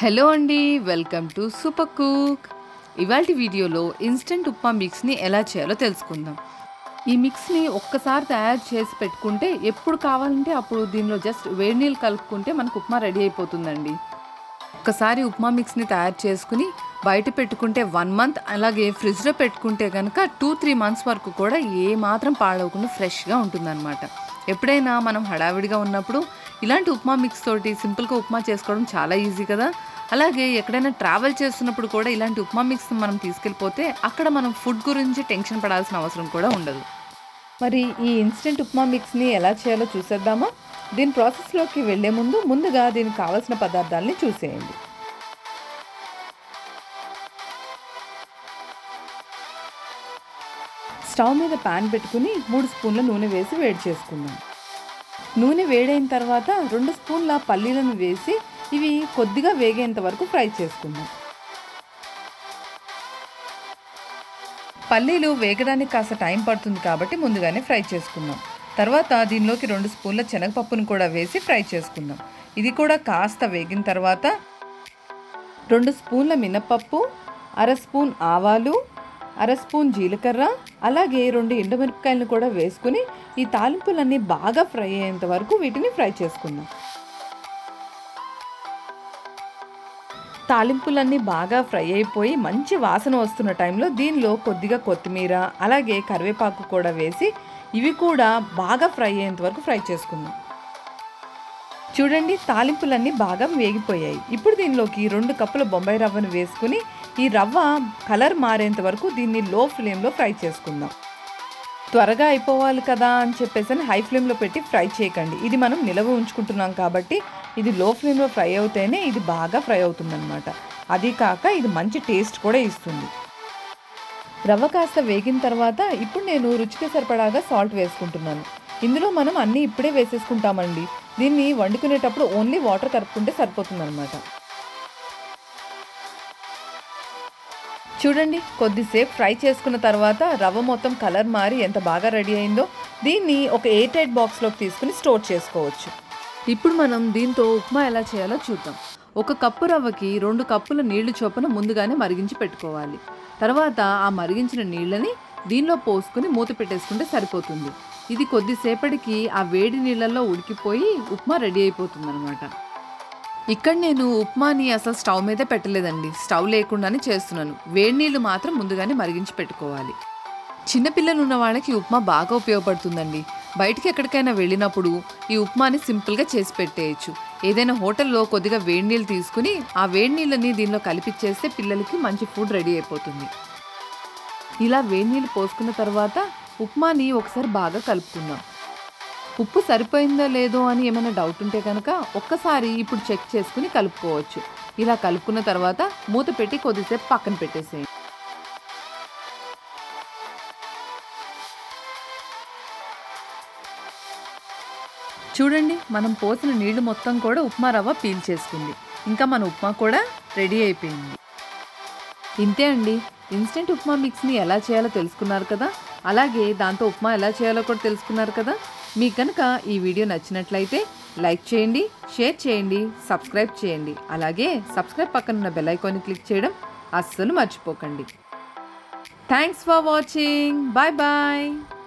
hello అండి welcome to super cook ఇవాళ వీడియోలో ఇన్స్టెంట్ ఉప్మా మిక్స్ని ఎలా చేయాలో తెలుసుకుందాం ఈ మిక్స్ని ఒక్కసారి తయారు చేసి పెట్టుకుంటే ఎప్పుడు కావాలంటే అప్పుడు దీనిలో జస్ట్ వేడి నీళ్ళు కలుపుకుంటే మనకు ఉప్మా రెడీ అయిపోతుందండి ఒక్కసారి ఉప్మా మిక్స్ని తయారు చేసుకుని బయట పెట్టుకుంటే వన్ మంత్ అలాగే ఫ్రిడ్జ్లో పెట్టుకుంటే కనుక టూ త్రీ మంత్స్ వరకు కూడా ఏ మాత్రం పాడవకుండా ఫ్రెష్గా ఉంటుందన్నమాట ఎప్పుడైనా మనం హడావిడిగా ఉన్నప్పుడు ఇలాంటి ఉప్మా మిక్స్ తోటి సింపుల్గా ఉప్మా చేసుకోవడం చాలా ఈజీ కదా అలాగే ఎక్కడైనా ట్రావెల్ చేస్తున్నప్పుడు కూడా ఇలాంటి ఉప్మా మిక్స్ మనం తీసుకెళ్ళిపోతే అక్కడ మనం ఫుడ్ గురించి టెన్షన్ పడాల్సిన అవసరం కూడా ఉండదు మరి ఈ ఇన్స్టెంట్ ఉప్మా మిక్స్ని ఎలా చేయాలో చూసేద్దామా దీని ప్రాసెస్లోకి వెళ్లే ముందు ముందుగా దీనికి కావాల్సిన పదార్థాలని చూసేయండి స్టవ్ మీద పాన్ పెట్టుకుని మూడు స్పూన్ల నూనె వేసి వేడి చేసుకుందాం నూనె వేడైన తర్వాత రెండు స్పూన్ల పల్లీలను వేసి ఇవి కొద్దిగా వేగేంత వరకు ఫ్రై చేసుకుందాం పల్లీలు వేగడానికి కాస్త టైం పడుతుంది కాబట్టి ముందుగానే ఫ్రై చేసుకుందాం తర్వాత దీనిలోకి రెండు స్పూన్ల శనగపప్పును కూడా వేసి ఫ్రై చేసుకుందాం ఇది కూడా కాస్త వేగిన తర్వాత రెండు స్పూన్ల మినపప్పు అర స్పూన్ ఆవాలు అర స్పూన్ జీలకర్ర అలాగే రెండు ఎండుమిరపకాయలను కూడా వేసుకుని ఈ తాలింపులన్నీ బాగా ఫ్రై అయ్యేంత వరకు వీటిని ఫ్రై చేసుకుందాం తాలింపులన్నీ బాగా ఫ్రై అయిపోయి మంచి వాసన వస్తున్న టైంలో దీనిలో కొద్దిగా కొత్తిమీర అలాగే కరివేపాకు కూడా వేసి ఇవి కూడా బాగా ఫ్రై అయ్యేంత వరకు ఫ్రై చేసుకుందాం చూడండి తాలింపులన్నీ బాగా వేగిపోయాయి ఇప్పుడు దీనిలోకి రెండు కప్పుల బొంబాయి రవ్వను వేసుకుని ఈ రవ్వ కలర్ మారేంత వరకు దీన్ని లో ఫ్లేమ్లో ఫ్రై చేసుకుందాం త్వరగా అయిపోవాలి కదా అని చెప్పేసి హై ఫ్లేమ్లో పెట్టి ఫ్రై చేయకండి ఇది మనం నిలవ ఉంచుకుంటున్నాం కాబట్టి ఇది లో ఫ్లేమ్లో ఫ్రై అవుతేనే ఇది బాగా ఫ్రై అవుతుందన్నమాట అది కాక ఇది మంచి టేస్ట్ కూడా ఇస్తుంది రవ్వ కాస్త వేగిన తర్వాత ఇప్పుడు నేను రుచికి సరిపడాగా సాల్ట్ వేసుకుంటున్నాను ఇందులో మనం అన్నీ ఇప్పుడే వేసేసుకుంటామండి దీన్ని వండుకునేటప్పుడు ఓన్లీ వాటర్ కలుపుకుంటే సరిపోతుందన్నమాట చూడండి కొద్దిసేపు ఫ్రై చేసుకున్న తర్వాత రవ్వ మొత్తం కలర్ మారి ఎంత బాగా రెడీ అయిందో దీన్ని ఒక ఎయిర్ టైట్ బాక్స్లోకి తీసుకుని స్టోర్ చేసుకోవచ్చు ఇప్పుడు మనం దీంతో ఉప్మా ఎలా చేయాలో చూద్దాం ఒక కప్పు రవ్వకి రెండు కప్పుల నీళ్లు చొప్పున ముందుగానే మరిగించి పెట్టుకోవాలి తర్వాత ఆ మరిగించిన నీళ్ళని దీనిలో పోసుకుని మూత పెట్టేసుకుంటే సరిపోతుంది ఇది కొద్దిసేపటికి ఆ వేడి నీళ్ళల్లో ఉడికిపోయి ఉప్మా రెడీ అయిపోతుంది అనమాట ఇక్కడ నేను ఉప్మాని అసలు స్టవ్ మీదే పెట్టలేదండి స్టవ్ లేకుండానే చేస్తున్నాను వేడి నీళ్ళు మాత్రం ముందుగానే మరిగించి పెట్టుకోవాలి చిన్నపిల్లలు ఉన్న వాళ్ళకి ఉప్మా బాగా ఉపయోగపడుతుందండి బయటికి ఎక్కడికైనా వెళ్ళినప్పుడు ఈ ఉప్మాని సింపుల్గా చేసి పెట్టేయచ్చు ఏదైనా హోటల్లో కొద్దిగా వేడి నీళ్ళు తీసుకుని ఆ వేడి నీళ్ళని దీనిలో కలిపిచ్చేస్తే పిల్లలకి మంచి ఫుడ్ రెడీ అయిపోతుంది ఇలా వేడి నీళ్ళు పోసుకున్న తర్వాత ఉప్మాని ఒకసారి బాగా కలుపుకుందాం ఉప్పు సరిపోయిందో లేదో అని ఏమైనా డౌట్ ఉంటే కనుక ఒక్కసారి ఇప్పుడు చెక్ చేసుకుని కలుపుకోవచ్చు ఇలా కలుపుకున్న తర్వాత మూత పెట్టి కొద్దిసేపు పక్కన పెట్టేసేయండి చూడండి మనం పోసిన నీళ్లు మొత్తం కూడా ఉప్మా రవ్వ పీల్ చేసుకుంది ఇంకా మన ఉప్మా కూడా రెడీ అయిపోయింది ఇంతే అండి ఇన్స్టెంట్ ఉప్మా మిక్స్ని ఎలా చేయాలో తెలుసుకున్నారు కదా అలాగే దాంతో ఉప్మా ఎలా చేయాలో కూడా తెలుసుకున్నారు కదా మీకు కనుక ఈ వీడియో నచ్చినట్లయితే లైక్ చేయండి షేర్ చేయండి సబ్స్క్రైబ్ చేయండి అలాగే సబ్స్క్రైబ్ పక్కన ఉన్న బెల్ ఐకాన్ని క్లిక్ చేయడం అస్సలు మర్చిపోకండి thanks for watching bye bye